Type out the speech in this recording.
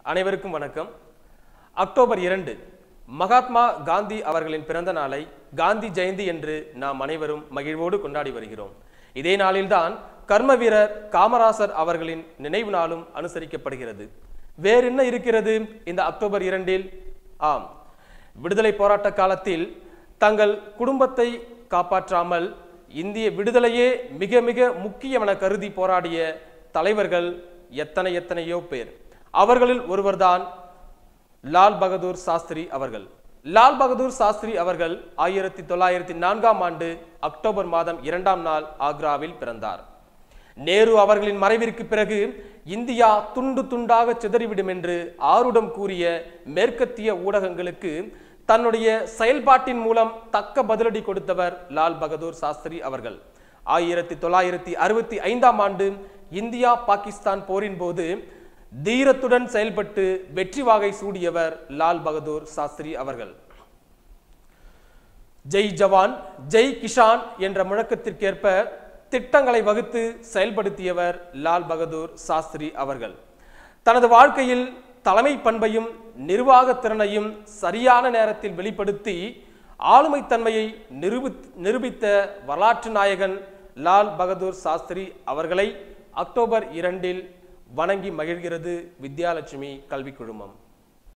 அனைவருக்கும் வணக்கம் அக்டோபர் இரண்டு மகாத்மா காந்தி அவர்களின் பிறந்த நாளை காந்தி ஜெயந்தி என்று நாம் அனைவரும் மகிழ்வோடு கொண்டாடி வருகிறோம் இதே நாளில்தான் கர்ம வீரர் காமராசர் அவர்களின் நினைவு நாளும் அனுசரிக்கப்படுகிறது வேறு என்ன இருக்கிறது இந்த அக்டோபர் இரண்டில் ஆம் விடுதலை போராட்ட காலத்தில் தங்கள் குடும்பத்தை காப்பாற்றாமல் இந்திய விடுதலையே மிக மிக முக்கியமென கருதி போராடிய தலைவர்கள் எத்தனை எத்தனையோ பேர் அவர்களில் ஒருவர்தான் லால் பகதூர் சாஸ்திரி அவர்கள் லால் பகதூர் சாஸ்திரி அவர்கள் ஆயிரத்தி தொள்ளாயிரத்தி நான்காம் ஆண்டு அக்டோபர் மாதம் இரண்டாம் நாள் ஆக்ராவில் பிறந்தார் நேரு அவர்களின் மறைவிற்கு பிறகு இந்தியா துண்டு துண்டாக சிதறிவிடும் என்று ஆருடம் கூறிய மேற்கத்திய ஊடகங்களுக்கு தன்னுடைய செயல்பாட்டின் மூலம் தக்க பதிலடி கொடுத்தவர் லால் பகதூர் சாஸ்திரி அவர்கள் ஆயிரத்தி தொள்ளாயிரத்தி அறுபத்தி ஐந்தாம் ஆண்டு இந்தியா பாகிஸ்தான் போரின் போது தீரத்துடன் செயல்பட்டு வெற்றி வாகை சூடியவர் லால் பகதூர் சாஸ்திரி அவர்கள் ஜெய் ஜவான் ஜெய் கிஷான் என்ற முழக்கத்திற்கேற்ப திட்டங்களை வகுத்து செயல்படுத்தியவர் லால் பகதூர் சாஸ்திரி அவர்கள் தனது வாழ்க்கையில் தலைமை பண்பையும் நிர்வாக திறனையும் சரியான நேரத்தில் வெளிப்படுத்தி ஆளுமைத்தன்மையை நிரூபி நிரூபித்த வரலாற்று நாயகன் லால் பகதூர் சாஸ்திரி அவர்களை அக்டோபர் இரண்டில் வணங்கி மகிழ்கிறது வித்யாலட்சுமி கல்விக் குழுமம்